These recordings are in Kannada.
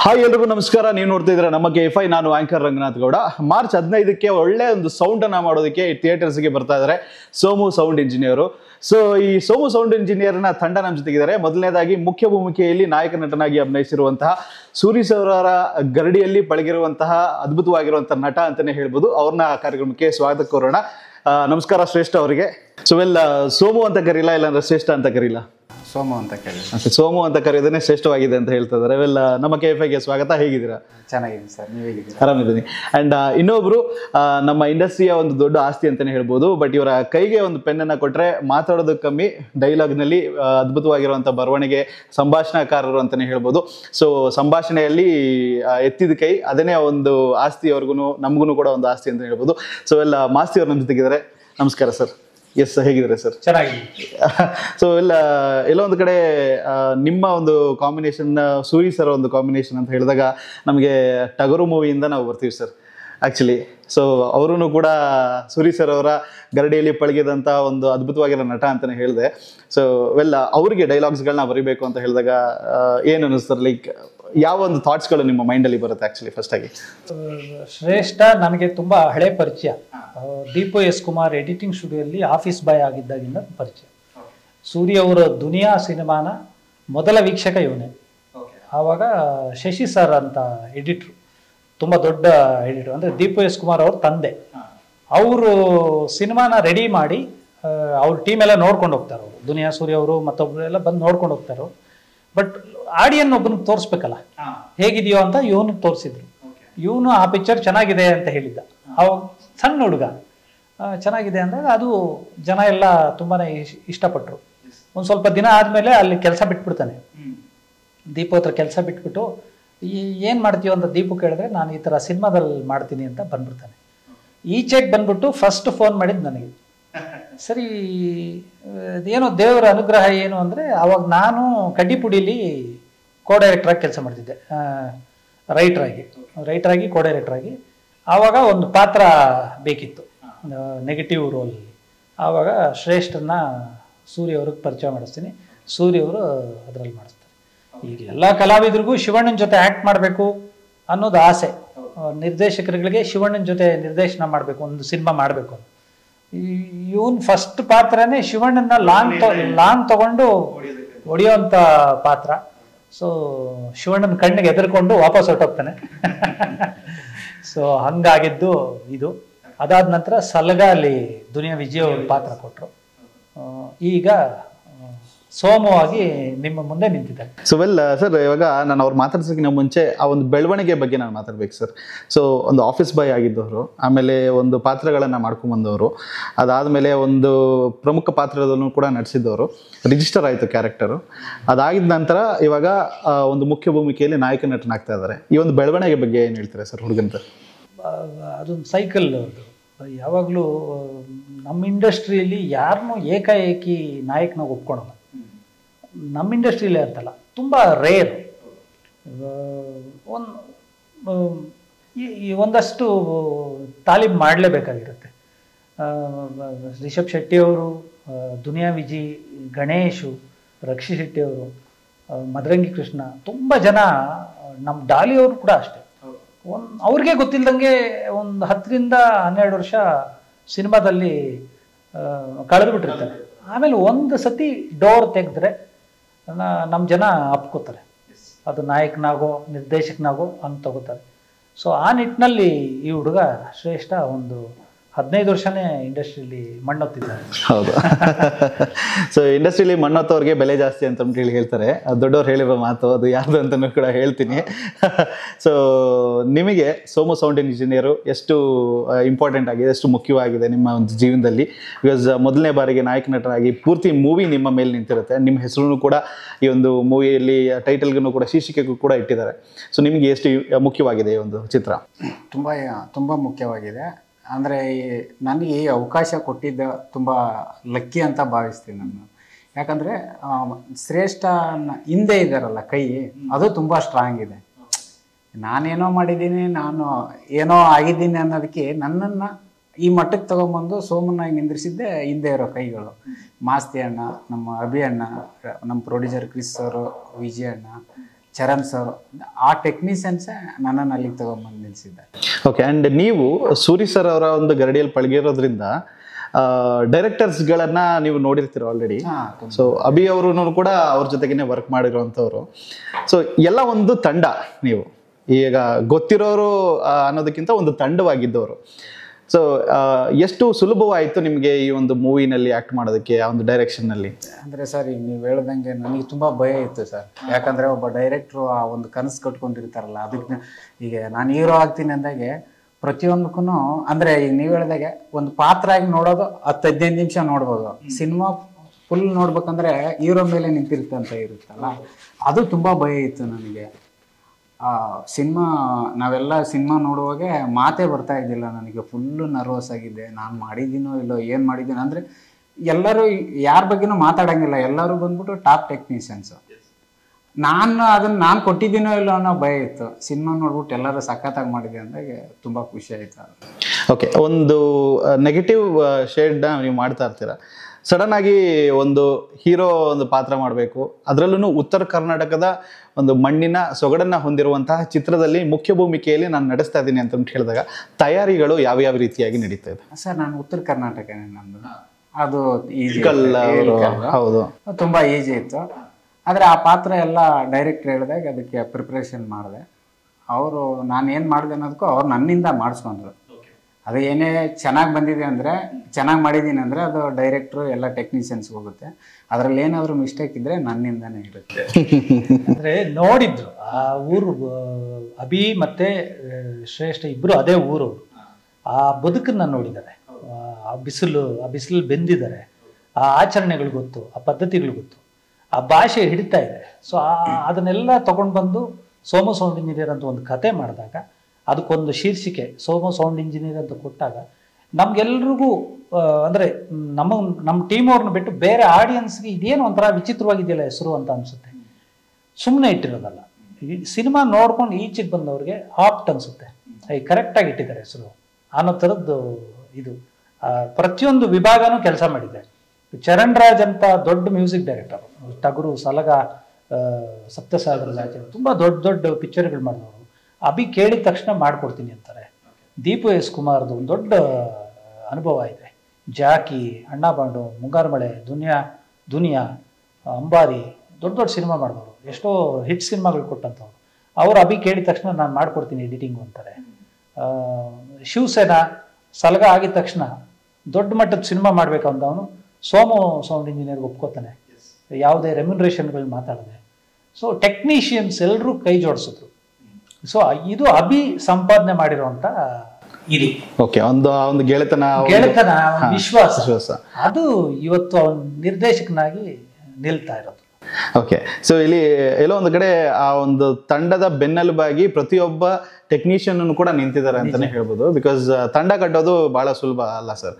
ಹಾಯ್ ಎಲ್ರಿಗೂ ನಮಸ್ಕಾರ ನೀವು ನೋಡ್ತಾ ಇದ್ದೀರಾ ನಮ್ಮ ಕೆ ಎಫ್ ಐ ನಾನು ಆಂಕರ್ ರಂಗನಾಥ್ ಗೌಡ ಮಾರ್ಚ್ ಹದಿನೈದಕ್ಕೆ ಒಳ್ಳೆ ಒಂದು ಸೌಂಡ್ ಅನ್ನ ಮಾಡೋದಕ್ಕೆ ಥಿಯೇಟರ್ಸ್ಗೆ ಬರ್ತಾ ಇದ್ದಾರೆ ಸೋಮು ಸೌಂಡ್ ಇಂಜಿನಿಯರು ಸೊ ಈ ಸೋಮು ಸೌಂಡ್ ಇಂಜಿನಿಯರ್ನ ತಂಡ ನಮ್ಮ ಜೊತೆಗಿದ್ದಾರೆ ಮೊದಲನೇದಾಗಿ ಮುಖ್ಯ ಭೂಮಿಕೆಯಲ್ಲಿ ನಾಯಕ ನಟನಾಗಿ ಅಭಿನಯಿಸಿರುವಂತಹ ಸೂರಿ ಅವರ ಗರಡಿಯಲ್ಲಿ ಪಳಗಿರುವಂತಹ ಅದ್ಭುತವಾಗಿರುವಂತಹ ನಟ ಅಂತಾನೆ ಹೇಳ್ಬೋದು ಅವ್ರನ್ನ ಕಾರ್ಯಕ್ರಮಕ್ಕೆ ಸ್ವಾಗತ ಕೋರೋಣ ಆ, ನಮಸ್ಕಾರ ಶ್ರೇಷ್ಠ ಅವರಿಗೆ ಸೊ ವೆಲ್ ಸೋಮು ಅಂತ ಕರೀಲ ಇಲ್ಲಾಂದ್ರೆ ಶ್ರೇಷ್ಠ ಅಂತ ಕರೀಲ ಸೋಮು ಅಂತ ಕೇಳಿ Okay, ಸೋಮು ಅಂತ ಕರೆಯೋದನ್ನೇ ಶ್ರೇಷ್ಠವಾಗಿದೆ ಅಂತ ಹೇಳ್ತಾ ಇದ್ದಾರೆ ವೆಲ್ ನಮ್ಮ ಕೆ ಎಫ್ ಐಗೆ ಸ್ವಾಗತ ಹೇಗಿದ್ದೀರಾ ಚೆನ್ನಾಗಿದೆ ಸರ್ ನೀವು ಹೇಗಿದ್ದೀರಾ ಆರಾಮಿದ್ದೀನಿ ಅಂಡ್ ಇನ್ನೊಬ್ರು ಆ, ನಮ್ಮ ಇಂಡಸ್ಟ್ರಿಯ ಒಂದು ದೊಡ್ಡ ಆಸ್ತಿ ಅಂತಾನೆ ಹೇಳ್ಬೋದು ಬಟ್ ಇವರ ಕೈಗೆ ಒಂದು ಪೆನ್ನನ್ನು ಕೊಟ್ರೆ ಮಾತಾಡೋದು ಕಮ್ಮಿ ಡೈಲಾಗ್ನಲ್ಲಿ ಅದ್ಭುತವಾಗಿರುವಂಥ ಬರವಣಿಗೆ ಸಂಭಾಷಣಾಕಾರರು ಅಂತಾನೆ ಹೇಳ್ಬೋದು ಸೊ ಸಂಭಾಷಣೆಯಲ್ಲಿ ಆ, ಎತ್ತಿದ ಕೈ ಅದನ್ನೇ ಒಂದು ಆಸ್ತಿ ಅವ್ರಿಗೂ ನಮಗೂ ಕೂಡ ಒಂದು ಆಸ್ತಿ ಅಂತ ಹೇಳ್ಬೋದು ಸೊ ಎಲ್ಲ ಮಾಸ್ತಿ ಅವ್ರು ನಮ್ಮ ಜೊತೆಗಿದ್ದಾರೆ ನಮಸ್ಕಾರ ಸರ್ ಎಸ್ ಹೇಗಿದ್ದಾರೆ ಸರ್ ಚೆನ್ನಾಗಿದೆ ಸೊ ಎಲ್ಲ ಎಲ್ಲೋ ಒಂದು ಕಡೆ ಆ, ನಿಮ್ಮ ಒಂದು ಕಾಂಬಿನೇಷನ್ ಸೂರಿ ಸರ್ ಒಂದು ಕಾಂಬಿನೇಷನ್ ಅಂತ ಹೇಳಿದಾಗ ನಮಗೆ ಟಗರು ಮೂವಿಯಿಂದ ನಾವು ಬರ್ತೀವಿ ಸರ್ ಆ್ಯಕ್ಚುಲಿ ಸೊ ಅವರೂ ಕೂಡ ಸೂರಿ ಸರ್ ಅವರ ಗರಡಿಯಲ್ಲಿ ಪಳಗಿದಂಥ ಒಂದು ಅದ್ಭುತವಾಗಿರೋ ನಟ ಅಂತಲೇ ಹೇಳಿದೆ ಸೊ ವೆಲ್ಲ ಅವರಿಗೆ ಡೈಲಾಗ್ಸ್ಗಳನ್ನ ಬರೀಬೇಕು ಅಂತ ಹೇಳಿದಾಗ ಏನು ಅನ್ನಿಸ್ತಾರೆ ಲೈಕ್ ಯಾವ ಒಂದು ಥಾಟ್ಸ್ಗಳು ನಿಮ್ಮ ಮೈಂಡಲ್ಲಿ ಬರುತ್ತೆ ಆ್ಯಕ್ಚುಲಿ ಫಸ್ಟಾಗಿ ಶ್ರೇಷ್ಠ ನನಗೆ ತುಂಬ ಹಳೆ ಪರಿಚಯ ಆ, ದೀಪು ಎಸ್ ಕುಮಾರ್ ಎಡಿಟಿಂಗ್ ಸ್ಟುಡಿಯೋಲ್ಲಿ ಆಫೀಸ್ ಬಾಯ್ ಆಗಿದ್ದಾಗಿಂದ ಪರಿಚಯ ಸೂರ್ಯ ಅವರ ದುನಿಯಾ ಸಿನಿಮಾನ ಮೊದಲ ವೀಕ್ಷಕ ಇವನೇ ಆವಾಗ ಶಶಿ ಸರ್ ಅಂತ ಎಡಿಟ್ರು ತುಂಬ ದೊಡ್ಡ ಎಡಿಟ್ರು ಅಂದರೆ ದೀಪು ಎಸ್ ಕುಮಾರ್ ಅವ್ರ ತಂದೆ ಅವರು ಸಿನಿಮಾನ ರೆಡಿ ಮಾಡಿ ಆ, ಅವ್ರ ಟೀಮ್ ಎಲ್ಲ ನೋಡ್ಕೊಂಡು ಹೋಗ್ತಾರೆ ಅವರು ದುನಿಯಾ ಸೂರ್ಯ ಅವರು ಮತ್ತೊಬ್ರು ಎಲ್ಲ ಬಂದು ನೋಡ್ಕೊಂಡು ಹೋಗ್ತಾರೆ ಬಟ್ ಆಡಿಯನ್ ಒಬ್ಬನಿಗೆ ತೋರಿಸ್ಬೇಕಲ್ಲ ಹೇಗಿದೆಯೋ ಅಂತ ಇವನಿಗೆ ತೋರಿಸಿದ್ರು ಇವನು ಆ ಪಿಕ್ಚರ್ ಚೆನ್ನಾಗಿದೆ ಅಂತ ಹೇಳಿದ್ದ ಅವಾಗ ಸಣ್ಣ ಹುಡುಗ ಆ, ಚೆನ್ನಾಗಿದೆ ಅಂದಾಗ ಅದು ಜನ ಎಲ್ಲ ತುಂಬಾನೇ ಇಶ್- ಇಷ್ಟಪಟ್ರು ಒಂದು ಸ್ವಲ್ಪ ದಿನ ಆದಮೇಲೆ ಅಲ್ಲಿ ಕೆಲಸ ಬಿಟ್ಬಿಡ್ತಾನೆ ದೀಪು ಹತ್ರ ಕೆಲಸ ಬಿಟ್ಬಿಟ್ಟು ಈ ಏನು ಮಾಡ್ತೀಯೋ ಅಂತ ದೀಪು ಕೇಳಿದ್ರೆ ನಾನು ಈ ಥರ ಸಿನಿಮಾದಲ್ಲಿ ಮಾಡ್ತೀನಿ ಅಂತ ಬಂದ್ಬಿಡ್ತಾನೆ ಈಚೆಗೆ ಬಂದ್ಬಿಟ್ಟು ಫಸ್ಟ್ ಫೋನ್ ಮಾಡಿದ್ದು ನನಗೆ ಸರಿ ಏನೋ ದೇವರ ಅನುಗ್ರಹ ಏನು ಅಂದರೆ ಅವಾಗ ನಾನು ಕಡ್ಡಿಪುಡಿಲಿ ಕೋ ಡೈರೆಕ್ಟ್ರಾಗಿ ಕೆಲಸ ಮಾಡ್ತಿದ್ದೆ ರೈಟ್ರಾಗಿ ರೈಟ್ರಾಗಿ ಕೋ ಡೈರೆಕ್ಟ್ರಾಗಿ ಆವಾಗ ಒಂದು ಪಾತ್ರ ಬೇಕಿತ್ತು ನೆಗೆಟಿವ್ ರೋಲಲ್ಲಿ ಆವಾಗ ಶ್ರೇಷ್ಠನ ಸೂರ್ಯ ಅವ್ರಿಗೆ ಪರಿಚಯ ಮಾಡಿಸ್ತೀನಿ ಸೂರ್ಯ ಅವರು ಅದರಲ್ಲಿ ಮಾಡಿಸ್ತಾರೆ ಈಗ ಎಲ್ಲ ಕಲಾವಿದರಿಗೂ ಶಿವಣ್ಣನ ಜೊತೆ ಆ್ಯಕ್ಟ್ ಮಾಡಬೇಕು ಅನ್ನೋದು ಆಸೆ ಆ, ನಿರ್ದೇಶಕರುಗಳಿಗೆ ಶಿವಣ್ಣನ ಜೊತೆ ನಿರ್ದೇಶನ ಮಾಡಬೇಕು ಒಂದು ಸಿನಿಮಾ ಮಾಡಬೇಕು ಅಂತ ಇವನ್ ಫಸ್ಟ್ ಪಾತ್ರನೇ ಶಿವಣ್ಣನ ಲಾಂಗ್ ಲಾಂಗ್ ತಗೊಂಡು ಹೊಡೆಯೋಂಥ ಪಾತ್ರ ಸೊ ಶಿವಣ್ಣನ ಕಣ್ಣಿಗೆ ಎದುರ್ಕೊಂಡು ವಾಪಸ್ ಹೊರಟೋಗ್ತಾನೆ ಸೊ ಹಂಗಾಗಿದ್ದು ಇದು ಅದಾದ ನಂತರ ಸಲಗ ಅಲ್ಲಿ ದುನಿಯಾ ವಿಜಯ್ ಅವ್ರ ಪಾತ್ರ ಕೊಟ್ಟರು ಈಗ ಆ, ಸೋಮವಾಗಿ ನಿಮ್ಮ ಮುಂದೆ ನಿಂತಿದ್ದಾರೆ ಸೊ ವೆಲ್ ಸರ್ ಇವಾಗ ನಾನು ಅವ್ರು ಮಾತಾಡ್ಸೋಕ್ಕಿಂತ ಮುಂಚೆ ಆ ಒಂದು ಬೆಳವಣಿಗೆ ಬಗ್ಗೆ ನಾನು ಮಾತಾಡ್ಬೇಕು ಸರ್ ಸೊ ಒಂದು ಆಫೀಸ್ ಬಾಯ್ ಆಗಿದ್ದವರು ಆಮೇಲೆ ಒಂದು ಪಾತ್ರಗಳನ್ನು ಮಾಡ್ಕೊಂಬಂದವರು ಅದಾದಮೇಲೆ ಒಂದು ಪ್ರಮುಖ ಪಾತ್ರದಲ್ಲೂ ಕೂಡ ನಟಿಸಿದ್ದವರು ರಿಜಿಸ್ಟರ್ ಆಯಿತು ಕ್ಯಾರೆಕ್ಟರು ಅದಾಗಿದ ನಂತರ ಇವಾಗ ಆ, ಒಂದು ಮುಖ್ಯ ಭೂಮಿಕೆಯಲ್ಲಿ ನಾಯಕ ನಟನಾಗ್ತಾ ಇದ್ದಾರೆ ಈ ಒಂದು ಬೆಳವಣಿಗೆ ಬಗ್ಗೆ ಏನು ಹೇಳ್ತೀರಾ ಸರ್ ಹುಡುಗಂತ ಆ, ಅದೊಂದು ಸೈಕಲ್ ಅದು ಯಾವಾಗಲೂ ನಮ್ಮ ಇಂಡಸ್ಟ್ರಿಯಲ್ಲಿ ಯಾರನ್ನೂ ಏಕಾಏಕಿ ನಾಯಕನಾಗ ಒಪ್ಕೊಳಲ್ಲ ನಮ್ಮ ಇಂಡಸ್ಟ್ರಿಯಲ್ಲಿ ಅಂತಲ್ಲ ತುಂಬ ರೇರ್ ಒಂದು ಈ ಒಂದಷ್ಟು ತಾಲೀಮ್ ಮಾಡಲೇಬೇಕಾಗಿರುತ್ತೆ ಆ, ರಿಷಬ್ ಶೆಟ್ಟಿ ಅವರು ಆ, ದುನಿಯಾ ವಿಜಿ ಗಣೇಶು ರಕ್ಷಿ ಶೆಟ್ಟಿ ಅವರು ಆ, ಮದರಂಗಿ ಕೃಷ್ಣ ತುಂಬ ಜನ ನಮ್ಮ ಡಾಲಿ ಅವರು ಕೂಡ ಅಷ್ಟೇ ಒಂದು ಅವ್ರಿಗೆ ಗೊತ್ತಿಲ್ದಂಗೆ ಒಂದು ಹತ್ತರಿಂದ ಹನ್ನೆರಡು ವರ್ಷ ಸಿನಿಮಾದಲ್ಲಿ ಕಳೆದು ಬಿಟ್ಟಿರ್ತಾರೆ ಆಮೇಲೆ ಒಂದು ಸತಿ ಡೋರ್ ತೆಗೆದ್ರೆ ನಮ್ಮ ಜನ ಅಪ್ಕೋತಾರೆ ಅದು ನಾಯಕನಾಗೋ ನಿರ್ದೇಶಕನಾಗೋ ಅಂತ ತಗೋತಾರೆ ಸೊ ಆ ನಿಟ್ಟಿನಲ್ಲಿ ಈ ಹುಡುಗ ಶ್ರೇಷ್ಠ ಒಂದು ಹದಿನೈದು ವರ್ಷನೇ ಇಂಡಸ್ಟ್ರಿಯಲ್ಲಿ ಮಣ್ಣೊತ್ತಿದ್ದಾರೆ ಹೌದು ಸೊ ಇಂಡಸ್ಟ್ರಿಲಿ ಮಣ್ಣೊತ್ತವ್ರಿಗೆ ಬೆಲೆ ಜಾಸ್ತಿ ಅಂತ ಹೇಳಿ ಹೇಳ್ತಾರೆ ಅದು ದೊಡ್ಡವ್ರು ಹೇಳಿರೋ ಮಾತು ಅದು ಯಾರ್ದು ಅಂತಲೂ ಕೂಡ ಹೇಳ್ತೀನಿ ಸೊ ನಿಮಗೆ ಸೋಮು ಸೌಂಡ್ ಇಂಜಿನಿಯರು ಎಷ್ಟು ಇಂಪಾರ್ಟೆಂಟ್ ಆಗಿದೆ ಎಷ್ಟು ಮುಖ್ಯವಾಗಿದೆ ನಿಮ್ಮ ಒಂದು ಜೀವನದಲ್ಲಿ ಬಿಕಾಸ್ ಮೊದಲನೇ ಬಾರಿಗೆ ನಾಯಕ ನಟರಾಗಿ ಪೂರ್ತಿ ಮೂವಿ ನಿಮ್ಮ ಮೇಲೆ ನಿಂತಿರುತ್ತೆ ನಿಮ್ಮ ಹೆಸರು ಕೂಡ ಈ ಒಂದು ಮೂವಿಯಲ್ಲಿ ಟೈಟಲ್ಗೂ ಕೂಡ ಶೀರ್ಷಿಕೆಗೂ ಕೂಡ ಇಟ್ಟಿದ್ದಾರೆ ಸೊ ನಿಮಗೆ ಎಷ್ಟು ಮುಖ್ಯವಾಗಿದೆ ಈ ಒಂದು ಚಿತ್ರ ತುಂಬ ತುಂಬ ಮುಖ್ಯವಾಗಿದೆ ಅಂದರೆ ನನಗೆ ಈ ಅವಕಾಶ ಕೊಟ್ಟಿದ್ದ ತುಂಬ ಲಕ್ಕಿ ಅಂತ ಭಾವಿಸ್ತೀನಿ ನಾನು ಯಾಕಂದರೆ ಶ್ರೇಷ್ಠ ಹಿಂದೆ ಇದ್ದಾರಲ್ಲ ಕೈ ಅದು ತುಂಬ ಸ್ಟ್ರಾಂಗ್ ಇದೆ ನಾನೇನೋ ಮಾಡಿದ್ದೀನಿ ನಾನು ಏನೋ ಆಗಿದ್ದೀನಿ ಅನ್ನೋದಕ್ಕೆ ನನ್ನನ್ನು ಈ ಮಟ್ಟಕ್ಕೆ ತಗೊಂಬಂದು ಸೋಮನಾಗಿ ನಿಂದ್ರಿಸಿದ್ದೆ ಹಿಂದೆ ಇರೋ ಕೈಗಳು ಮಾಸ್ತಿ ಅಣ್ಣ ನಮ್ಮ ಅಭಿ ಅಣ್ಣ ನಮ್ಮ ಪ್ರೊಡ್ಯೂಸರ್ ಕ್ರಿಸ್ ಅವರು ವಿಜಯ್ ಅಣ್ಣ ಚರಣ್ ಸರ್ ಆ ಟೆಕ್ನಿಷಿಯನ್ಸೇ ನನ್ನನ್ನು ಅಲ್ಲಿಗೆ ತಗೊಂಬಂದು ನಿಲ್ಲಿಸಿದ್ದಾರೆ ಓಕೆ ಅಂಡ್ ನೀವು ಸೂರಿ ಸರ್ ಅವರ ಒಂದು ಗರಡಿಯಲ್ಲಿ ಪಳಗಿರೋದ್ರಿಂದ ಡೈರೆಕ್ಟರ್ಸ್ಗಳನ್ನ ನೀವು ನೋಡಿರ್ತೀರ ಆಲ್ರೆಡಿ ಹಾಂ ಸೊ ಅಭಿ ಅವರು ಕೂಡ ಅವ್ರ ಜೊತೆಗೇನೆ ವರ್ಕ್ ಮಾಡಿರುವಂಥವ್ರು ಸೊ ಎಲ್ಲ ಒಂದು ತಂಡ ನೀವು ಈಗ ಗೊತ್ತಿರೋರು ಆ, ಅನ್ನೋದಕ್ಕಿಂತ ಒಂದು ತಂಡವಾಗಿದ್ದವರು ಸೊ ಎಷ್ಟು ಸುಲಭವಾಯಿತು ನಿಮಗೆ ಈ ಒಂದು ಮೂವಿನಲ್ಲಿ ಆ್ಯಕ್ಟ್ ಮಾಡೋದಕ್ಕೆ ಆ ಒಂದು ಡೈರೆಕ್ಷನ್ನಲ್ಲಿ ಅಂದರೆ ಸರ್ ಈಗ ನೀವು ಹೇಳ್ದಂಗೆ ನನಗೆ ತುಂಬ ಭಯ ಇತ್ತು ಸರ್ ಯಾಕಂದರೆ ಒಬ್ಬ ಡೈರೆಕ್ಟ್ರು ಆ ಒಂದು ಕನಸು ಕಟ್ಕೊಂಡಿರ್ತಾರಲ್ಲ ಅದಕ್ಕೆ ಈಗ ನಾನು ಹೀರೋ ಆಗ್ತೀನಿ ಅಂದಾಗೆ ಪ್ರತಿಯೊಂದಕ್ಕೂ ಅಂದರೆ ಈಗ ನೀವು ಹೇಳ್ದಾಗೆ ಒಂದು ಪಾತ್ರ ಆಗಿ ನೋಡೋದು ಹತ್ತು ಹದಿನೈದು ನಿಮಿಷ ನೋಡ್ಬೋದು ಸಿನಿಮಾ ಫುಲ್ ನೋಡ್ಬೇಕಂದ್ರೆ ಹೀರೋ ಮೇಲೆ ನಿಂತಿರ್ತಂತ ಇರುತ್ತಲ್ಲ ಅದು ತುಂಬ ಭಯ ಇತ್ತು ನನಗೆ ಸಿನಿಮಾ ನಾವೆಲ್ಲ ಸಿನಿಮಾ ನೋಡುವಾಗೆ ಮಾತೇ ಬರ್ತಾ ಇದ್ದಿಲ್ಲ ನನಗೆ ಫುಲ್ಲು ನರ್ವಸ್ ಆಗಿದ್ದೆ ನಾನು ಮಾಡಿದ್ದೀನೋ ಇಲ್ಲೋ ಏನು ಮಾಡಿದ್ದೀನೋ ಅಂದರೆ ಎಲ್ಲರೂ ಯಾರ ಬಗ್ಗೆನೂ ಮಾತಾಡಂಗಿಲ್ಲ ಎಲ್ಲರೂ ಬಂದ್ಬಿಟ್ಟು ಟಾಪ್ ಟೆಕ್ನಿಷಿಯನ್ಸು ನಾನು ಅದನ್ನ ನಾನು ಕೊಟ್ಟಿದ್ದೀನೋ ಇಲ್ಲೋ ಅನ್ನೋ ಭಯ ಇತ್ತು ಸಿನಿಮಾ ನೋಡ್ಬಿಟ್ಟು ಎಲ್ಲರೂ ಸಖತ್ತಾಗಿ ಮಾಡಿದೆ ಅಂದಾಗೆ ತುಂಬ ಖುಷಿ ಆಯ್ತು ಅದು ಓಕೆ ಒಂದು ನೆಗೆಟಿವ್ ಶೇಡ್ನ ನೀವು ಮಾಡ್ತಾ ಇರ್ತೀರ ಸಡನ್ ಆಗಿ ಒಂದು ಹೀರೋ ಒಂದು ಪಾತ್ರ ಮಾಡಬೇಕು ಅದರಲ್ಲೂ ಉತ್ತರ ಕರ್ನಾಟಕದ ಒಂದು ಮಣ್ಣಿನ ಸೊಗಡನ್ನ ಹೊಂದಿರುವಂತಹ ಚಿತ್ರದಲ್ಲಿ ಮುಖ್ಯ ಭೂಮಿಕೆಯಲ್ಲಿ ನಾನು ನಡೆಸ್ತಾ ಇದ್ದೀನಿ ಅಂತ ಹೇಳಿದಾಗ ತಯಾರಿಗಳು ಯಾವ್ಯಾವ ರೀತಿಯಾಗಿ ನಡೀತಾ ಇದೆ ಸರ್ ನಾನು ಉತ್ತರ ಕರ್ನಾಟಕನೇ ನಂದು ಅದು ಈಜಿ ಇಳ್ಕಲ್ ಅವರು ಹೌದು ತುಂಬ ಈಜಿ ಇತ್ತು ಆದರೆ ಆ ಪಾತ್ರ ಎಲ್ಲ ಡೈರೆಕ್ಟ್ ಹೇಳಿದಾಗ ಅದಕ್ಕೆ ಪ್ರಿಪ್ರೇಷನ್ ಮಾಡಿದೆ ಅವರು ನಾನು ಏನು ಮಾಡಿದೆ ಅನ್ನೋದಕ್ಕೂ ಅವ್ರು ನನ್ನಿಂದ ಮಾಡಿಸ್ಕೊಂಡ್ರು ಅದು ಏನೇ ಚೆನ್ನಾಗಿ ಬಂದಿದೆ ಅಂದರೆ ಚೆನ್ನಾಗಿ ಮಾಡಿದ್ದೀನಿ ಅಂದರೆ ಅದು ಡೈರೆಕ್ಟ್ರು ಎಲ್ಲ ಟೆಕ್ನಿಷಿಯನ್ಸ್ಗೆ ಹೋಗುತ್ತೆ ಅದರಲ್ಲಿ ಏನಾದರೂ ಮಿಸ್ಟೇಕ್ ಇದ್ದರೆ ನನ್ನಿಂದನೇ ಇರುತ್ತೆ ಅಂದ್ರೆ ನೋಡಿದ್ರು ಆ ಊರು ಆ, ಅಭಿ ಮತ್ತೆ ಆ, ಶ್ರೇಷ್ಠ ಇಬ್ರು ಅದೇ ಊರು ಆ ಬದುಕನ್ನ ನೋಡಿದ್ದಾರೆ ಆ ಬಿಸಿಲು ಆ ಬಿಸಿಲು ಬೆಂದಿದ್ದಾರೆ ಆ ಆಚರಣೆಗಳು ಗೊತ್ತು ಆ ಪದ್ಧತಿಗಳು ಗೊತ್ತು ಆ ಭಾಷೆ ಹಿಡಿತಾ ಇದೆ ಸೊ ಅದನ್ನೆಲ್ಲ ತಗೊಂಡು ಬಂದು ಸೋಮು ಸೌಂಡ್ ಇಂಜಿನಿಯರ್ ಅಂತ ಒಂದು ಕತೆ ಮಾಡಿದಾಗ ಅದಕ್ಕೊಂದು ಶೀರ್ಷಿಕೆ ಸೋಮು ಸೌಂಡ್ ಇಂಜಿನಿಯರ್ ಅಂತ ಕೊಟ್ಟಾಗ ನಮ್ಗೆಲ್ರಿಗೂ ಆ, ಅಂದ್ರೆ ನಮ್ಮ ನಮ್ಮ ಟೀಮ್ ಅವ್ರನ್ನ ಬಿಟ್ಟು ಬೇರೆ ಆಡಿಯನ್ಸ್ಗೆ ಇದೇನು ಒಂಥರ ವಿಚಿತ್ರವಾಗಿದೆಯಲ್ಲ ಹೆಸರು ಅಂತ ಅನ್ಸುತ್ತೆ ಸುಮ್ಮನೆ ಇಟ್ಟಿರೋದಲ್ಲ ಈ ಸಿನಿಮಾ ನೋಡ್ಕೊಂಡು ಈಚೆಗೆ ಬಂದವ್ರಿಗೆ ಆಪ್ಟ್ ಅನ್ಸುತ್ತೆ ಈ ಕರೆಕ್ಟಾಗಿ ಇಟ್ಟಿದ್ದಾರೆ ಹೆಸರು ಅನ್ನೋ ಥರದ್ದು ಇದು ಆ, ಪ್ರತಿಯೊಂದು ವಿಭಾಗನೂ ಕೆಲಸ ಮಾಡಿದೆ ಚರಣ್ ರಾಜ್ ಅಂತ ದೊಡ್ಡ ಮ್ಯೂಸಿಕ್ ಡೈರೆಕ್ಟರ್ ಟಗರು ಸಲಗ ಆ, ಸಪ್ತಸಾಗರ ರಾಜ ತುಂಬ ದೊಡ್ಡ ದೊಡ್ಡ ಪಿಕ್ಚರ್ಗಳು ಮಾಡಿದವರು ಅಭಿ ಕೇಳಿದ ತಕ್ಷಣ ಮಾಡ್ಕೊಡ್ತೀನಿ ಅಂತಾರೆ ದೀಪು ಎಸ್ ಕುಮಾರ್ದು ಒಂದು ದೊಡ್ಡ ಅನುಭವ ಇದೆ ಜಾಕಿ ಅಣ್ಣ ಬಾಂಡು ಮುಂಗಾರು ಮಳೆ ದುನಿಯಾ ದುನಿಯಾ ಅಂಬಾರಿ ದೊಡ್ಡ ದೊಡ್ಡ ಸಿನಿಮಾ ಮಾಡಿದವರು ಎಷ್ಟೋ ಹಿಟ್ ಸಿನಿಮಾಗಳು ಕೊಟ್ಟಂಥವ್ರು ಅವರು ಅಭಿ ಕೇಳಿದ ತಕ್ಷಣ ನಾನು ಮಾಡ್ಕೊಡ್ತೀನಿ ಎಡಿಟಿಂಗು ಅಂತಾರೆ ಆ, ಶಿವಸೇನಾ ಸಲಗ ಆಗಿದ ತಕ್ಷಣ ದೊಡ್ಡ ಮಟ್ಟದ ಸಿನಿಮಾ ಮಾಡ್ಬೇಕಂದವನು ಸೋಮು ಸೌಂಡ್ ಇಂಜಿನಿಯರ್ಗೆ ಒಪ್ಕೋತಾನೆ ಯಾವುದೇ ರೆಮ್ಯುನರೇಷನ್ಗಳು ಮಾತಾಡದೆ ಸೊ ಟೆಕ್ನಿಷಿಯನ್ಸ್ ಎಲ್ಲರೂ ಕೈ ಜೋಡಿಸಿದ್ರು ಸೊ ಇದು ಅಭಿ ಸಂಪಾದನೆ ಮಾಡಿರುವಂತ ಇದು ಓಕೆ ಒಂದು ಆ ಒಂದು ಗೆಳೆತನ ಒಂದು- ಗೆಳೆತನ ಒಂದು ವಿಶ್ವಾಸ ವಿಶ್ವಾಸ ಅದು ಇವತ್ತು ಅವನ್ ನಿರ್ದೇಶಕನಾಗಿ ನಿಲ್ತಾ ಇರೋದು ಓಕೆ ಸೊ ಇಲ್ಲಿ ಎಲ್ಲೋ ಒಂದು ಕಡೆ ಆ ಒಂದು ತಂಡದ ಬೆನ್ನೆಲುಬಾಗಿ ಪ್ರತಿಯೊಬ್ಬ ಟೆಕ್ನಿಷಿಯನ್ ಕೂಡ ನಿಂತಿದ್ದಾರೆ ಅಂತಾನೆ ಹೇಳ್ಬೋದು ಬಿಕಾಸ್ ತಂಡ ಕಟ್ಟೋದು ಬಹಳ ಸುಲಭ ಅಲ್ಲ ಸರ್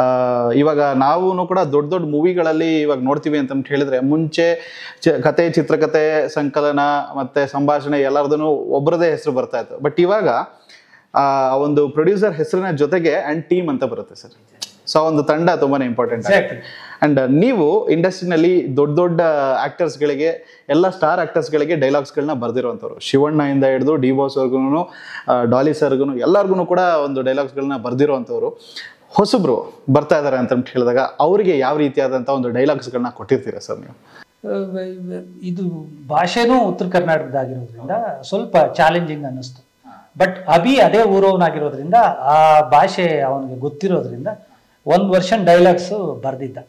ಇವಾಗ ನಾವು ಕೂಡ ದೊಡ್ಡ ದೊಡ್ಡ ಮೂವಿಗಳಲ್ಲಿ ಇವಾಗ ನೋಡ್ತೀವಿ ಅಂತ ಹೇಳಿದ್ರೆ ಮುಂಚೆ ಚ- ಕತೆ ಚಿತ್ರಕಥೆ ಸಂಕಲನ ಮತ್ತೆ ಸಂಭಾಷಣೆ ಎಲ್ಲರದೂ ಒಬ್ಬರದೇ ಹೆಸರು ಬರ್ತಾ ಇತ್ತು ಬಟ್ ಇವಾಗ ಆ ಒಂದು ಪ್ರೊಡ್ಯೂಸರ್ ಹೆಸರಿನ ಜೊತೆಗೆ ಅಂಡ್ ಟೀಮ್ ಅಂತ ಬರುತ್ತೆ ಸರ್ ಸೊ ಒಂದು ತಂಡ ತುಂಬಾನೇ ಇಂಪಾರ್ಟೆಂಟ್ Exactly. ಅಂಡ್ ನೀವು ಇಂಡಸ್ಟ್ರಿನಲ್ಲಿ ದೊಡ್ಡ ದೊಡ್ಡ ಆಕ್ಟರ್ಸ್ಗಳಿಗೆ ಎಲ್ಲ ಸ್ಟಾರ್ ಆಕ್ಟರ್ಸ್ಗಳಿಗೆ ಡೈಲಾಗ್ಸ್ಗಳನ್ನ ಬರೆದಿರುವಂಥವ್ರು ಶಿವಣ್ಣಯಿಂದ ಹಿಡಿದು ಡಿ ಬಾಸ್ವರ್ಗು ಡಾಲಿ ಸರ್ಗು ಎಲ್ಲರಿಗೂ ಕೂಡ ಒಂದು ಡೈಲಾಗ್ಸ್ಗಳನ್ನ ಬರೆದಿರುವಂಥವ್ರು ಹೊಸಬ್ರು ಬರ್ತಾ ಇದ್ದಾರೆ ಅಂತ ಹೇಳಿದಾಗ ಅವರಿಗೆ ಯಾವ ರೀತಿಯಾದಂಥ ಒಂದು ಡೈಲಾಗ್ಸ್ಗಳನ್ನ ಕೊಟ್ಟಿರ್ತೀರಾ ಸರ್ ನೀವು ಇದು ಭಾಷೆನೂ ಉತ್ತರ ಕರ್ನಾಟಕದಾಗಿರೋದ್ರಿಂದ ಸ್ವಲ್ಪ ಚಾಲೆಂಜಿಂಗ್ ಅನ್ನಿಸ್ತು ಬಟ್ ಅಭಿ ಅದೇ ಊರವನಾಗಿರೋದ್ರಿಂದ ಆ ಭಾಷೆ ಅವನಿಗೆ ಗೊತ್ತಿರೋದ್ರಿಂದ ಒಂದು ವರ್ಷನ್ ಡೈಲಾಗ್ಸು ಬರೆದಿದ್ದ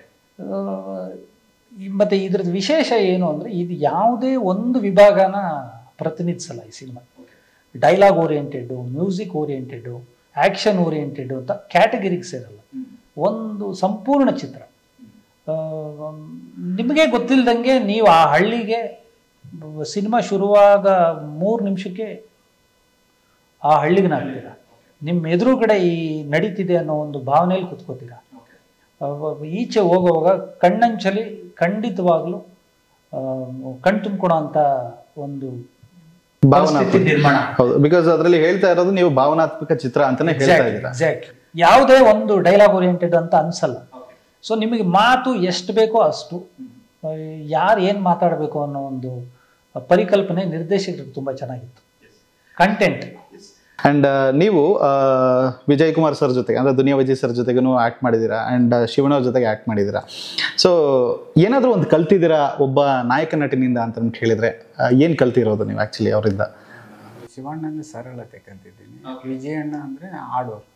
ಮತ್ತೆ ಇದ್ರದ್ದು ವಿಶೇಷ ಏನು ಅಂದ್ರೆ ಇದು ಯಾವುದೇ ಒಂದು ವಿಭಾಗನ ಪ್ರತಿನಿಧಿಸಲ್ಲ ಈ cinema dialogue oriented music oriented action oriented ಅಂತ ಕ್ಯಾಟಗರಿಗೆ ಸೇರಲ್ಲ ಒಂದು ಸಂಪೂರ್ಣ ಚಿತ್ರ ಆ, ನಿಮಗೆ ಗೊತ್ತಿಲ್ದಂಗೆ ನೀವು ಆ ಹಳ್ಳಿಗೆ ಸಿನಿಮಾ ಶುರುವಾಗ ಮೂರು ನಿಮಿಷಕ್ಕೆ ಆ ಹಳ್ಳಿಗೆ ನಾಗ್ತೀರ ನಿಮ್ಮ ಎದುರುಗಡೆ ಈ ನಡೀತಿದೆ ಅನ್ನೋ ಒಂದು ಭಾವನೆಯಲ್ಲಿ ಕುತ್ಕೋತೀರ ಅವ- ಈಚೆ ಹೋಗುವಾಗ ಕಣ್ಣಂಚಲಿ ಖಂಡಿತವಾಗ್ಲೂ ಆ, ಕಣ್ ತುಂಬ್ಕೊಳೋ ಅಂತ ಒಂದು ಪರಿಸ್ಥಿತಿ ನಿರ್ಮಾಣ ಹೌದು ಬಿಕಾಸ್ ಅದರಲ್ಲಿ ಹೇಳ್ತಾ ಇರೋದು ನೀವು ಭಾವನಾತ್ಮಕ ಚಿತ್ರ ಅಂತಾನೆ ಹೇಳ್ತಾ ಇದ್ದೀರಾ ಎಕ್ಸಾಕ್ಟ್ ಯಾವುದೇ ಒಂದು ಡೈಲಾಗ್ ಓರಿಯೆಂಟೆಡ್ ಅಂತ ಅನ್ಸಲ್ಲ ಸೊ ನಿಮಗೆ ಮಾತು ಎಷ್ಟು ಬೇಕೋ ಅಷ್ಟು ಯಾರು ಏನು ಮಾತಾಡಬೇಕು ಅನ್ನೋ ಒಂದು ಪರಿಕಲ್ಪನೆ ನಿರ್ದೇಶಕರಿಗೆ ತುಂಬ ಚೆನ್ನಾಗಿತ್ತು ಕಂಟೆಂಟ್ ಅಂಡ್ ನೀವು ಆ, ವಿಜಯ್ ಕುಮಾರ್ ಸರ್ ಜೊತೆಗೆ ಅಂದ್ರೆ ದುನಿಯಾ ವಿಜಯ್ ಸರ್ ಜೊತೆಗೂ ಆ್ಯಕ್ಟ್ ಮಾಡಿದ್ದೀರಾ ಆ್ಯಂಡ್ ಶಿವಣ್ಣ ಅವ್ರ ಜೊತೆಗೆ ಆ್ಯಕ್ಟ್ ಮಾಡಿದ್ದೀರಾ ಸೊ ಏನಾದರೂ ಒಂದು ಕಲ್ತಿದ್ದೀರಾ ಒಬ್ಬ ನಾಯಕ ನಟನಿಂದ ಅಂತ ನಮ್ಗೆ ಹೇಳಿದ್ರೆ ಏನು ಕಲ್ತಿರೋದು ನೀವು ಆ್ಯಕ್ಚುಲಿ ಅವರಿಂದ ಶಿವಣ್ಣನ ಸರಳತೆ ಕಲ್ತಿದ್ದೀನಿ ವಿಜಯಣ್ಣ ಅಂದರೆ ಹಾರ್ಡ್ ವರ್ಕ್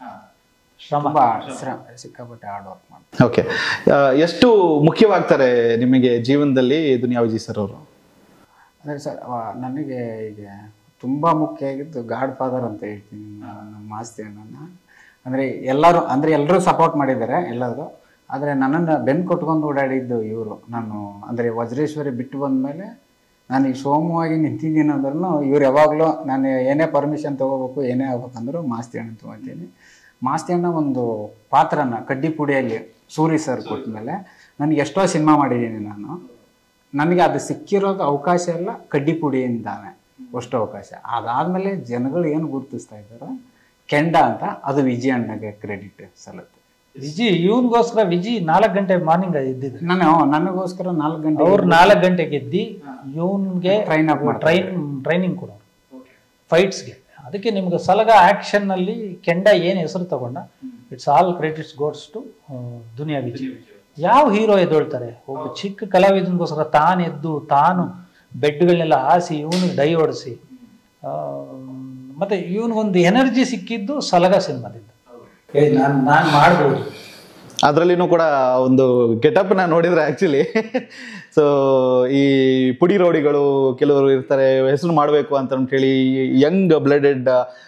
ಶ್ರಮ ತುಂಬ ಶ್ರಮ ಸಿಕ್ಕಾಪಟ್ಟೆ ಹಾರ್ಡ್ ವರ್ಕ್ ಮಾಡ್ತಾರೆ ಓಕೆ ಎಷ್ಟು ಮುಖ್ಯವಾಗ್ತಾರೆ ನಿಮಗೆ ಜೀವನದಲ್ಲಿ ದುನಿಯಾ ವಿಜಯ್ ಸರ್ ಅವರು ಅಂದರೆ ಸರ್ ಅವ- ನನಗೆ ಈಗ ತುಂಬ ಮುಖ್ಯ ಆಗಿದ್ದು ಗಾಡ್ ಫಾದರ್ ಅಂತ ಹೇಳ್ತೀನಿ ನಾನು ನಮ್ಮ ಮಾಸ್ತಿ ಅಣ್ಣನ ಅಂದರೆ ಎಲ್ಲರೂ ಅಂದರೆ ಎಲ್ಲರೂ ಸಪೋರ್ಟ್ ಮಾಡಿದ್ದಾರೆ ಎಲ್ಲರೂ ಆದರೆ ನನ್ನನ್ನು ಬೆನ್ನು ಕೊಟ್ಕೊಂಡು ಓಡಾಡಿದ್ದು ಇವರು ನಾನು ಅಂದರೆ ವಜ್ರೇಶ್ವರಿ ಬಿಟ್ಟು ಬಂದಮೇಲೆ ನಾನು ಈಗ ಸೋಮವಾಗಿ ನಿಂತಿದ್ದೀನಿ ಅಂದ್ರೂ ಇವ್ರು ಯಾವಾಗಲೂ ನಾನು ಏನೇ ಪರ್ಮಿಷನ್ ತೊಗೋಬೇಕು ಏನೇ ಆಗ್ಬೇಕಂದ್ರೂ ಮಾಸ್ತಿ ಅಣ್ಣ ತೊಗೊತೀನಿ ಮಾಸ್ತಿ ಅಣ್ಣ ಒಂದು ಪಾತ್ರನ ಕಡ್ಡಿ ಪುಡಿಯಲ್ಲಿ ಸೂರಿ ಸರ್ ಕೊಟ್ಟ ಮೇಲೆ ನನಗೆ ಎಷ್ಟೋ ಸಿನಿಮಾ ಮಾಡಿದ್ದೀನಿ ನಾನು ನನಗೆ ಅದು ಸಿಕ್ಕಿರೋದು ಅವಕಾಶ ಎಲ್ಲ ಕಡ್ಡಿ ಪುಡಿಯಿಂದಾನೆ ಅಷ್ಟು ಅವಕಾಶ ಅದಾದಮೇಲೆ ಜನಗಳು ಏನು ಗುರುತಿಸ್ತಾ ಇದ್ದಾರೋ ಕೆಂಡ ಅಂತ ಅದು ವಿಜಯ ಅಣ್ಣಗೆ ಕ್ರೆಡಿಟ್ ಸಲ್ಲುತ್ತೆ ವಿಜಿ ಇವನ್ಗೋಸ್ಕರ ವಿಜಿ ನಾಲ್ಕು ಗಂಟೆ ಮಾರ್ನಿಂಗ್ ಇದ್ದಿದ್ದು ನಾನು ನನಗೋಸ್ಕರ ನಾಲ್ಕು ಗಂಟೆ ಅವ್ರು ನಾಲ್ಕು ಗಂಟೆಗೆ ಎದ್ದಿ ಇವನ್ಗೆ Train up ಮಾಡ್ತಾರೆ. ಟ್ರೈನ್ ಟ್ರೈನಿಂಗ್ ಕೊಡೋರು ಫೈಟ್ಸ್ಗೆ ಅದಕ್ಕೆ ನಿಮ್ಗೆ ಸಲಗ ಆಕ್ಷನ್ ನಲ್ಲಿ ಕೆಂಡ ಏನು ಹೆಸರು ತಗೊಂಡ it's all credits goes to Duniya Vijay ಯಾವ ಹೀರೋ ಎದ್ದೊಳ್ತಾರೆ ಒಬ್ಬ ಚಿಕ್ಕ ಕಲಾವಿದನಿಗೋಸ್ಕರ ತಾನು ಎದ್ದು ತಾನು ಬೆಡ್ಗಳನ್ನೆಲ್ಲ ಹಾಸಿ ಇವನಿಗೆ ಡೈ ಹೊಡಿಸಿ ಆ, ಮತ್ತೆ ಇವನಿಗೊಂದು ಎನರ್ಜಿ ಸಿಕ್ಕಿದ್ದು ಸಲಗ ಸಿನಿಮಾದಿಂದ ನಾನು ನಾನು ಮಾಡ್ಬೋದು ಅದರಲ್ಲಿನೂ ಕೂಡ ಒಂದು ಗೆಟಪ್ನ ನೋಡಿದ್ರೆ ಆ್ಯಕ್ಚುಲಿ ಸೊ ಈ ಪುಡಿ ರೌಡಿಗಳು ಕೆಲವರು ಇರ್ತಾರೆ ಹೆಸರು ಮಾಡಬೇಕು ಅಂತ ಹೇಳಿ ಯಂಗ್ ಬ್ಲಡೆಡ್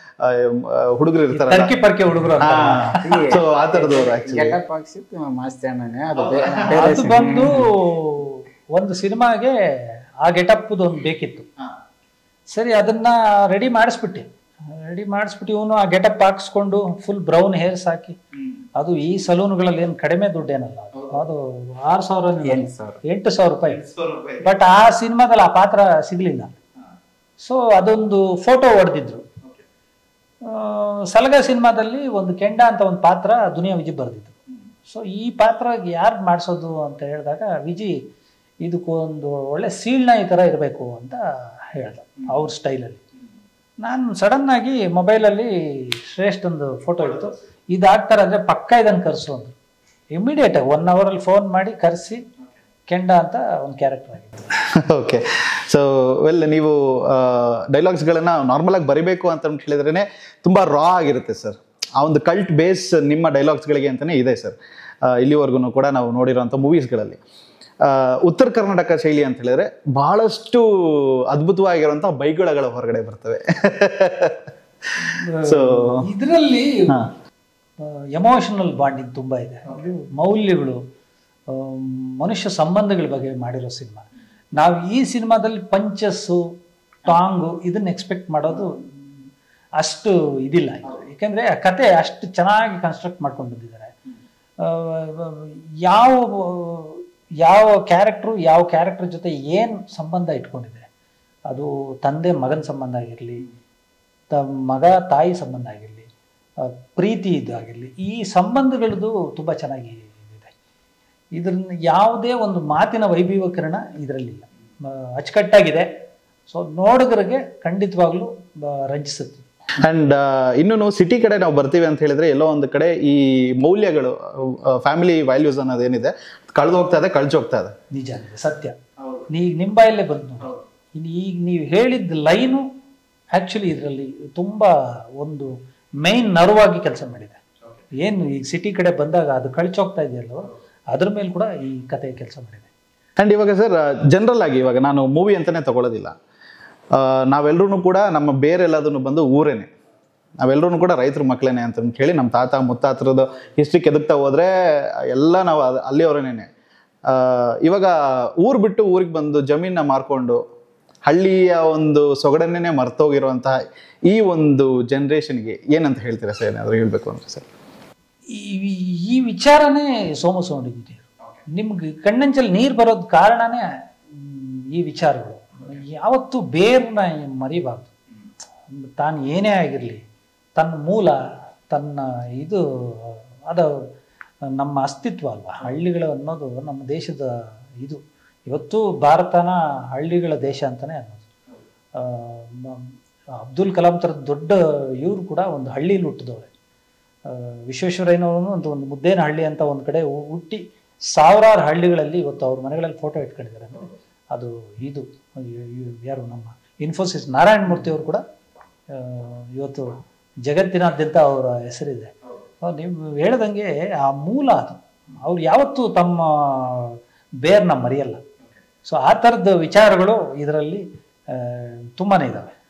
ಹುಡುಗರು ಇರ್ತಾರೆ ಟರ್ಕಿ ಪರ್ಕೆ ಹುಡುಗರು ಸೊ ಆ ಥರದವ್ರು ಆ್ಯಕ್ಚುಲಿ ಗೆಟಪ್ ಹಾಕ್ಸಿದ್ದು ಮಾಸ್ತಿ ಅಣ್ಣನೇ ಅದು ಬೇ- ಬೇರೆ ಅದು ಬಂದು ಒಂದು ಸಿನಿಮಾಗೆ ಆ ಗೆಟಪ್ದು ಒಂದು ಬೇಕಿತ್ತು ಸರಿ ಅದನ್ನ ರೆಡಿ ಮಾಡಿಸ್ಬಿಟ್ಟೆ ರೆಡಿ ಮಾಡಿಸ್ಬಿಟ್ಟು ಇವನು ಆ ಗೆಟಪ್ ಹಾಕ್ಸ್ಕೊಂಡು ಫುಲ್ ಬ್ರೌನ್ ಹೇರ್ಸ್ ಹಾಕಿ ಅದು ಈ ಸಲೂನ್ಗಳಲ್ಲಿ ಏನು ಕಡಿಮೆ ದುಡ್ಡೇನಲ್ಲ ಅದು. ಅದು ಆರು ಸಾವಿರ ಎಂಟು ಸಾವಿರ. ಎಂಟು ಸಾವಿರ ರೂಪಾಯಿ ಬಟ್ ಆ ಸಿನಿಮಾದಲ್ಲಿ ಆ ಪಾತ್ರ ಸಿಗ್ಲಿಲ್ಲ ಸೊ ಅದೊಂದು ಫೋಟೋ ಹೊಡೆದಿದ್ರು ಸಲಗ ಸಿನಿಮಾದಲ್ಲಿ ಒಂದು ಕೆಂಡ ಅಂತ ಒಂದು ಪಾತ್ರ ದುನಿಯಾ ವಿಜಯ್ ಬರೆದಿದ್ರು ಸೊ ಈ ಪಾತ್ರ ಯಾರು ಮಾಡಿಸೋದು ಅಂತ ಹೇಳಿದಾಗ ವಿಜಿ ಇದಕ್ಕೊಂದು ಒಳ್ಳೆ ಸೀಳ್ನ ಈ ಥರ ಇರಬೇಕು ಅಂತ ಹೇಳ್ದ ಅವ್ರ ಸ್ಟೈಲಲ್ಲಿ ನಾನು ಸಡನ್ ಆಗಿ ಮೊಬೈಲಲ್ಲಿ ಶ್ರೇಷ್ಠಂದು ಫೋಟೋ ಇತ್ತು ಇದಾಗ್ತಾರೆ ಅಂದರೆ ಪಕ್ಕ ಇದನ್ನು ಕರೆಸು ಅಂದರು ಇಮಿಡಿಯೇಟಾಗಿ ಒನ್ ಅವರಲ್ಲಿ ಫೋನ್ ಮಾಡಿ ಕರೆಸಿ ಕೆಂಡ ಅಂತ ಒಂದು ಕ್ಯಾರೆಕ್ಟರ್ ಆಗಿತ್ತು ಓಕೆ ಸೊ ವೆಲ್ ನೀವು ಡೈಲಾಗ್ಸ್ಗಳನ್ನ ನಾರ್ಮಲ್ ಆಗಿ ಬರಿಬೇಕು ಅಂತ ಹೇಳಿದ್ರೇ ತುಂಬ ರಾ ಆಗಿರುತ್ತೆ ಸರ್ ಆ ಒಂದು ಕಲ್ಟ್ ಬೇಸ್ ನಿಮ್ಮ ಡೈಲಾಗ್ಸ್ಗಳಿಗೆ ಅಂತಲೇ ಇದೆ ಸರ್ ಇಲ್ಲಿವರೆಗೂ ಕೂಡ ನಾವು ನೋಡಿರೋಂಥ ಮೂವೀಸ್ಗಳಲ್ಲಿ ಉತ್ತರ ಕರ್ನಾಟಕ ಶೈಲಿ ಅಂತ ಹೇಳಿದ್ರೆ ಬಹಳಷ್ಟು ಅದ್ಭುತವಾಗಿರುವಂಥ ಬೈಗುಳಗಳ ಹೊರಗಡೆ ಬರ್ತವೆ ಸೊ ಇದರಲ್ಲಿ ಎಮೋಷನಲ್ ಬಾಂಡಿಂಗ್ ತುಂಬ ಇದೆ ಇದು ಮೌಲ್ಯಗಳು ಆ, ಮನುಷ್ಯ ಸಂಬಂಧಗಳ ಬಗ್ಗೆ ಮಾಡಿರೋ ಸಿನಿಮಾ ನಾವು ಈ ಸಿನಿಮಾದಲ್ಲಿ ಪಂಚಸ್ಸು ಟಾಂಗು ಇದನ್ನ ಎಕ್ಸ್ಪೆಕ್ಟ್ ಮಾಡೋದು ಅಷ್ಟು ಇದಿಲ್ಲ ಇದು. ಯಾಕೆಂದ್ರೆ ಆ ಕತೆ ಅಷ್ಟು ಚೆನ್ನಾಗಿ ಕನ್ಸ್ಟ್ರಕ್ಟ್ ಮಾಡ್ಕೊಂಡು ಬಂದಿದ್ದಾರೆ ಆ, ಯಾವ ಯಾವ ಕ್ಯಾರೆಕ್ಟ್ರು ಯಾವ ಕ್ಯಾರೆಕ್ಟರ್ ಜೊತೆ ಏನು ಸಂಬಂಧ ಇಟ್ಕೊಂಡಿದೆ ಅದು ತಂದೆ ಮಗನ ಸಂಬಂಧ ಆಗಿರಲಿ ತ ಮಗ ತಾಯಿ ಸಂಬಂಧ ಆಗಿರಲಿ ಪ್ರೀತಿ ಇದಾಗಿರಲಿ ಈ ಸಂಬಂಧಗಳದ್ದು ತುಂಬ ಚೆನ್ನಾಗಿ ಇದೆ ಇದ್ರನ್ನ ಯಾವುದೇ ಒಂದು ಮಾತಿನ ವೈಭವೀಕರಣ ಇದರಲ್ಲಿಲ್ಲ ಆ, ಅಚ್ಚುಕಟ್ಟಾಗಿದೆ ಸೊ ನೋಡುಗರಿಗೆ ಖಂಡಿತವಾಗ್ಲೂ ಬ- ರಂಜಿಸುತ್ತೆ ಅಂಡ್ ಇನ್ನು ಸಿಟಿ ಕಡೆ ನಾವು ಬರ್ತೀವಿ ಅಂತ ಹೇಳಿದ್ರೆ ಎಲ್ಲೋ ಒಂದು ಕಡೆ ಈ ಮೌಲ್ಯಗಳು ಫ್ಯಾಮಿಲಿ ವ್ಯಾಲ್ಯೂಸ್ ಅನ್ನೋದೇನಿದೆ ಕಳೆದು ಹೋಗ್ತಾ ಇದೆ ಕಳ್ಚಿ ಹೋಗ್ತಾ ಇದೆ ನಿಜ ನಿಜ ಸತ್ಯ ಈಗ ನಿಮ್ಮ ಬಾಯಲ್ಲೇ ಬಂತು ನೋಡಿ ಇನ್ನು ಈಗ ನೀವು ಹೇಳಿದ ಲೈನು ಆ್ಯಕ್ಚುಲಿ ಇದರಲ್ಲಿ ತುಂಬ ಒಂದು ಮೈನ್ ನರ್ವಾಗಿ ಕೆಲಸ ಮಾಡಿದೆ ಏನು ಈಗ ಸಿಟಿ ಕಡೆ ಬಂದಾಗ ಅದು ಕಳ್ಚೋಗ್ತಾ ಇದೆಯಲ್ಲೋ ಅದ್ರ ಮೇಲೆ ಕೂಡ ಈ ಕತೆ ಕೆಲಸ ಮಾಡಿದೆ ಆ್ಯಂಡ್ ಇವಾಗ ಸರ್ ಜನರಲ್ ಆಗಿ ಇವಾಗ ನಾನು ಮೂವಿ ಅಂತಲೇ ತಗೊಳ್ಳೋದಿಲ್ಲ ನಾವೆಲ್ಲರೂ ಕೂಡ ನಮ್ಮ ಬೇರೆಲ್ಲದನ್ನು ಬಂದು ಊರೇನೆ ನಾವೆಲ್ಲರೂ ಕೂಡ ರೈತರ ಮಕ್ಕಳೇನೆ ಅಂತ ಹೇಳಿ ನಮ್ಮ ತಾತ ಮುತ್ತಾತರದ್ದು ಹಿಸ್ಟ್ರಿ ಕೆದಕ್ತಾ ಹೋದ್ರೆ ಎಲ್ಲ ನಾವು ಅದ್- ಅಲ್ಲಿಯವರೇನೆ ಇವಾಗ ಊರು ಬಿಟ್ಟು ಊರಿಗೆ ಬಂದು ಜಮೀನ ಮಾರ್ಕೊಂಡು ಹಳ್ಳಿಯ ಒಂದು ಸೊಗಡನ್ನೇ ಮರ್ತೋಗಿರುವಂತಹ ಈ ಒಂದು ಜನ್ರೇಷನ್ಗೆ ಏನಂತ ಹೇಳ್ತೀರಾ ಸರ್ ಏನಾದರೂ ಹೇಳಬೇಕು ಅಂದ್ರೆ ಸರ್ ಈ ಈ ವಿಚಾರನೇ ಸೋಮ ಸೋಂಡಿದ್ದೀರಿ ನಿಮ್ಗೆ ಕಣ್ಣಂಚಲ್ಲಿ ನೀರು ಬರೋದ್ ಕಾರಣನೇ ಮ್, ಈ ವಿಚಾರಗಳು ಯಾವತ್ತೂ ಬೇರ್ನ ಮರಿಬಾರ್ದು ತಾನು ಏನೇ ಆಗಿರಲಿ ತನ್ನ ಮೂಲ ತನ್ನ ಇದು ಅದು ನಮ್ಮ ಅಸ್ತಿತ್ವ ಅಲ್ವಾ ಹಳ್ಳಿಗಳು ಅನ್ನೋದು ನಮ್ಮ ದೇಶದ ಇದು ಇವತ್ತು ಭಾರತನ ಹಳ್ಳಿಗಳ ದೇಶ ಅಂತಲೇ ಅನ್ನೋದು ಆ, ಮ- ಅಬ್ದುಲ್ ಕಲಾಂ ಥರದ ದೊಡ್ಡ ಇವರು ಕೂಡ ಒಂದು ಹಳ್ಳಿಲಿ ಹುಟ್ಟಿದವ್ರೆ ಆ, ವಿಶ್ವೇಶ್ವರಯ್ಯನವರು ಒಂದು ಒಂದು ಮುದ್ದೇನ ಹಳ್ಳಿ ಅಂತ ಒಂದು ಕಡೆ ಹು- ಹುಟ್ಟಿ ಸಾವಿರಾರು ಹಳ್ಳಿಗಳಲ್ಲಿ ಇವತ್ತು ಅವ್ರ ಮನೆಗಳಲ್ಲಿ ಫೋಟೋ ಇಟ್ಕೊಂಡಿದ್ದಾರೆ ಅಂದರೆ ಅದು ಇದು ಇ- ಇ- ಯಾರು ನಮ್ಮ ಇನ್ಫೋಸಿಸ್ ನಾರಾಯಣ ಮೂರ್ತಿ ಅವರು ಕೂಡ ಆ, ಇವತ್ತು ಜಗತ್ತಿನಾದ್ಯಂತ ಅವರ ಹೆಸರಿದೆ ಆ, ನೀವು ಹೇಳ್ದಂಗೆ ಆ ಮೂಲ ಅದು ಅವ್ರು ಯಾವತ್ತೂ ತಮ್ಮ ಬೇರ್ನ ಮರೆಯಲ್ಲ ಸೊ ಆ ಥರದ ವಿಚಾರಗಳು ಇದರಲ್ಲಿ ತುಂಬಾ ಇದ್ದಾವೆ